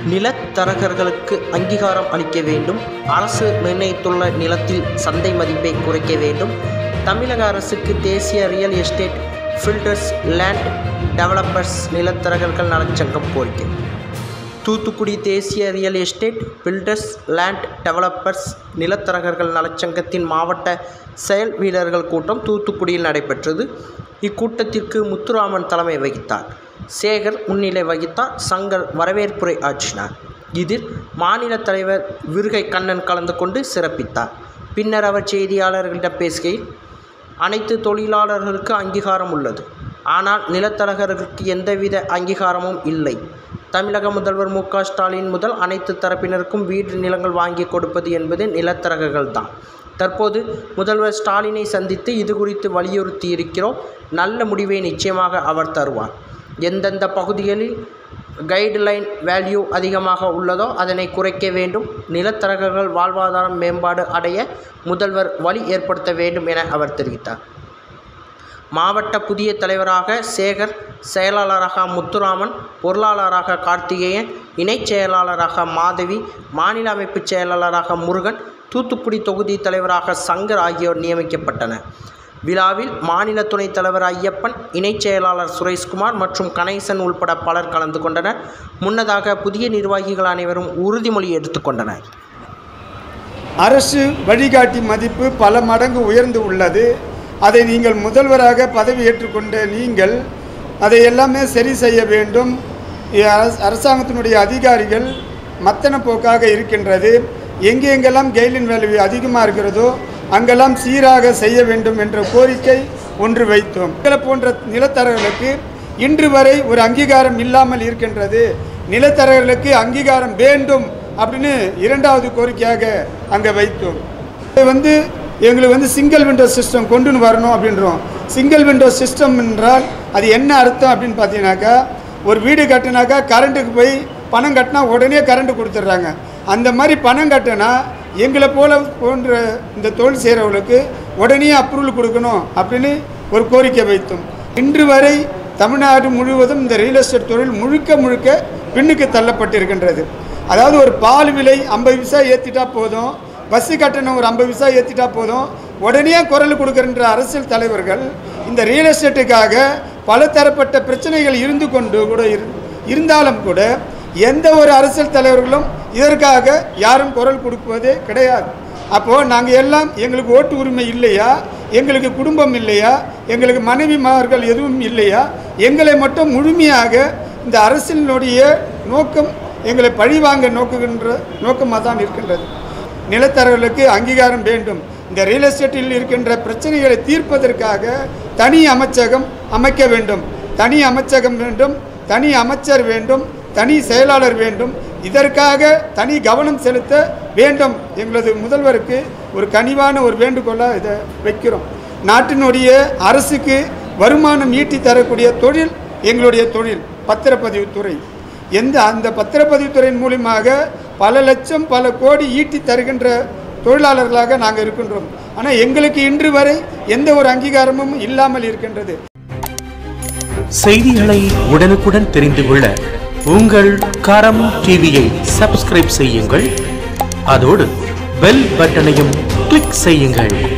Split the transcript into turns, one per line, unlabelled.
நிலத்தரகர்களுக்கு அங்கீகாரம் அளிக்க வேண்டும் அரசு நிர்ணயித்துள்ள நிலத்தில் சந்தை மதிப்பை குறைக்க வேண்டும் தமிழக அரசுக்கு தேசிய real estate builders land developers நிலத்தரகர்கள் நலச்சங்கம் கோரிக்கை தூத்துக்குடி தேசிய real estate builders land developers நிலத்தரகர்கள் நலச்சங்கத்தின் மாவட்ட செயல் வீரர்கள் கூட்டம் தூத்துக்குடியில் நடைபெற்றது இக்கூட்டத்திற்கு முத்துராமன் தலைமை வகித்தார் சேகர் முன்னிலை வகித்தார் சங்கர் வரவேற்புரை ஆற்றினார் இதில் மாநில தலைவர் விருகை கண்ணன் கலந்து கொண்டு சிறப்பித்தார் பின்னர் அவர் செய்தியாளர்களிடம் பேசுகையில் அனைத்து தொழிலாளர்களுக்கு அங்கீகாரம் உள்ளது ஆனால் நிலத்தரகர்களுக்கு எந்தவித அங்கீகாரமும் இல்லை தமிழக முதல்வர் மு க ஸ்டாலின் முதல் அனைத்து தரப்பினருக்கும் வீடு நிலங்கள் வாங்கி கொடுப்பது என்பது நிலத்தரகர்கள் தான் தற்போது முதல்வர் ஸ்டாலினை சந்தித்து இது குறித்து வலியுறுத்தி இருக்கிறோம் நல்ல முடிவை நிச்சயமாக அவர் தருவார் எந்தெந்த பகுதிகளில் கைடுலைன் வேல்யூ அதிகமாக உள்ளதோ அதனை குறைக்க வேண்டும் நிலத்தரகர்கள் வாழ்வாதாரம் மேம்பாடு அடைய முதல்வர் வழி ஏற்படுத்த வேண்டும் என அவர் தெரிவித்தார் மாவட்ட புதிய தலைவராக சேகர் செயலாளராக முத்துராமன் பொருளாளராக கார்த்திகேயன் இணைச் செயலாளராக மாதவி மாநில அமைப்பு செயலாளராக முருகன் தூத்துக்குடி தொகுதி தலைவராக சங்கர் ஆகியோர் நியமிக்கப்பட்டனர் விழாவில் மாநில துணைத் தலைவர் ஐயப்பன் இணைச் செயலாளர் சுரேஷ்குமார் மற்றும் கணேசன் உள்பட பலர் கலந்து கொண்டனர் முன்னதாக புதிய நிர்வாகிகள் அனைவரும் உறுதிமொழி எடுத்துக்கொண்டனர்
அரசு வழிகாட்டி மதிப்பு பல மடங்கு உயர்ந்து உள்ளது அதை நீங்கள் முதல்வராக பதவி ஏற்றுக்கொண்ட நீங்கள் அதை எல்லாமே சரி செய்ய வேண்டும் இ- அரச- அரசாங்கத்தினுடைய அதிகாரிகள் மத்தன போக்காக இருக்கின்றது எங்கெங்கெல்லாம் கெயிலின் வேல்யூ அதிகமாக இருக்கிறதோ அங்கெல்லாம் சீராக செய்ய வேண்டும் என்ற கோரிக்கை ஒன்று வைத்தோம் இதுல போன்ற நிலத்தரகர்களுக்கு இன்று வரை ஒரு அங்கீகாரம் இல்லாமல் இருக்கின்றது நிலத்தரகர்களுக்கு அங்கீகாரம் வேண்டும் அப்படின்னு இரண்டாவது கோரிக்கையாக அங்கே வைத்தோம் இது வந்து எங்களுக்கு வந்து சிங்கிள் விண்டோ சிஸ்டம் கொண்டுன்னு வரணும் அப்படின்றோம் சிங்கிள் விண்டோ சிஸ்டம் என்றால் அது என்ன அர்த்தம் அப்படின்னு பார்த்தீங்கன்னாக்கா ஒரு வீடு கட்டினாக்கா கரண்ட்டுக்கு போய் பணம் கட்டினா உடனே கரண்ட் கொடுத்துட்றாங்க அந்த மாதிரி பணம் கட்டினா எங்களை போல போன்ற இந்த தொழில் செய்கிறவங்களுக்கு உடனே அப்ரூவல் கொடுக்கணும் அப்படின்னு ஒரு கோரிக்கை வைத்தோம் இன்று வரை தமிழ்நாடு முழுவதும் இந்த ரியல் எஸ்டேட் தொழில் முழுக்க முழுக்க பின்னுக்கு தள்ளப்பட்டிருக்கின்றது அதாவது ஒரு பால் விலை ஐம்பது பைசா ஏற்றிட்டா போதும் பஸ்ஸு கட்டணம் ஒரு ஐம்பது பைசா ஏற்றிட்டா போதும் உடனே குரல் கொடுக்கின்ற அரசியல் தலைவர்கள் இந்த ரியல் எஸ்டேட்டுக்காக பல தரப்பட்ட பிரச்சனைகள் இருந்து கொண்டு கூட இரு- இருந்தாலும் கூட எந்த ஒரு அரசியல் தலைவர்களும் இதற்காக யாரும் குரல் கொடுப்பதே கிடையாது அப்போது நாங்கள் எல்லாம் எங்களுக்கு ஓட்டு உரிமை இல்லையா எங்களுக்கு குடும்பம் இல்லையா எங்களுக்கு மனைவிமார்கள் எதுவும் இல்லையா எங்களை மட்டும் முழுமையாக இந்த அரசியலினுடைய நோக்கம் எங்களை பழிவாங்க நோக்குகின்ற நோக்கமாக தான் இருக்கின்றது நிலத்தரகர்களுக்கு அங்கீகாரம் வேண்டும் இந்த ரியல் எஸ்டேட்டில் இருக்கின்ற பிரச்சனைகளை தீர்ப்பதற்காக தனி அமைச்சகம் அமைக்க வேண்டும் தனி அமைச்சகம் வேண்டும் தனி அமைச்சர் வேண்டும் தனி செயலாளர் வேண்டும் இதற்காக தனி கவனம் செலுத்த வேண்டும் எங்களது முதல்வருக்கு ஒரு கனிவான ஒரு வேண்டுகோளாக இதை வைக்கிறோம் நாட்டினுடைய அரசுக்கு வருமானம் ஈட்டி தரக்கூடிய தொழில் எங்களுடைய தொழில் பத்திரப்பதிவுத்துறை எந்த அந்த பத்திரப்பதிவுத்துறையின் மூலியமாக பல லட்சம் பல கோடி ஈட்டி தருகின்ற தொழிலாளர்களாக நாங்கள் இருக்கின்றோம் ஆனால் எங்களுக்கு இன்று வரை எந்த ஒரு அங்கீகாரமும் இல்லாமல் இருக்கின்றது
செய்திகளை உடனுக்குடன் தெரிந்து கொள்ள உங்கள் கரம் டிவியை சப்ஸ்கிரைப் செய்யுங்கள் அதோடு பெல் பட்டனையும் கிளிக் செய்யுங்கள்